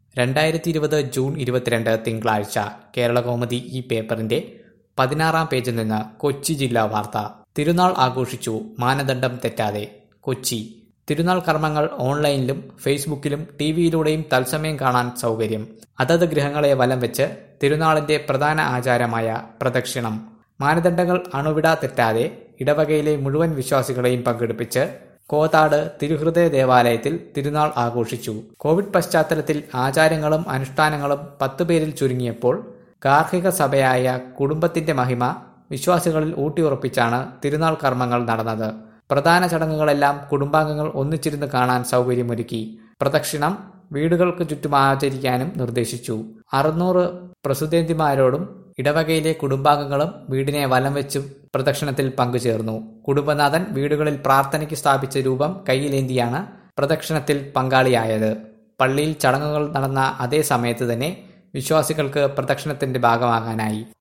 രണ്ടായിരത്തി ഇരുപത് ജൂൺ ഇരുപത്തിരണ്ട് തിങ്കളാഴ്ച കേരളകൗമുദി ഈ പേപ്പറിന്റെ പതിനാറാം പേജിൽ നിന്ന് കൊച്ചി ജില്ലാ വാർത്ത തിരുനാൾ ആഘോഷിച്ചു മാനദണ്ഡം തെറ്റാതെ കൊച്ചി തിരുനാൾ കർമ്മങ്ങൾ ഓൺലൈനിലും ഫേസ്ബുക്കിലും ടി വിയിലൂടെയും തത്സമയം കാണാൻ സൗകര്യം അതത് ഗൃഹങ്ങളെ വലം വെച്ച് തിരുനാളിന്റെ പ്രധാന ആചാരമായ പ്രദക്ഷിണം മാനദണ്ഡങ്ങൾ അണുവിട തെറ്റാതെ ഇടവകയിലെ മുഴുവൻ വിശ്വാസികളെയും പങ്കെടുപ്പിച്ച് കോതാട് തിരുഹൃദയ ദേവാലയത്തിൽ തിരുനാൾ ആഘോഷിച്ചു കോവിഡ് പശ്ചാത്തലത്തിൽ ആചാരങ്ങളും അനുഷ്ഠാനങ്ങളും പത്തു പേരിൽ ചുരുങ്ങിയപ്പോൾ ഗാർഹിക സഭയായ കുടുംബത്തിന്റെ മഹിമ വിശ്വാസികളിൽ ഊട്ടിയുറപ്പിച്ചാണ് തിരുനാൾ കർമ്മങ്ങൾ നടന്നത് പ്രധാന ചടങ്ങുകളെല്ലാം കുടുംബാംഗങ്ങൾ ഒന്നിച്ചിരുന്ന് കാണാൻ സൗകര്യമൊരുക്കി പ്രദക്ഷിണം വീടുകൾക്ക് ചുറ്റും ആചരിക്കാനും നിർദ്ദേശിച്ചു അറുന്നൂറ് പ്രസുതേന്തിമാരോടും ഇടവകയിലെ കുടുംബാംഗങ്ങളും വീടിനെ വലം വെച്ച് പ്രദക്ഷിണത്തിൽ പങ്കുചേർന്നു കുടുംബനാഥൻ വീടുകളിൽ പ്രാർത്ഥനയ്ക്ക് സ്ഥാപിച്ച രൂപം കയ്യിലേന്തിയാണ് പ്രദക്ഷിണത്തിൽ പങ്കാളിയായത് പള്ളിയിൽ ചടങ്ങുകൾ നടന്ന അതേ സമയത്ത് തന്നെ വിശ്വാസികൾക്ക് പ്രദക്ഷിണത്തിന്റെ ഭാഗമാകാനായി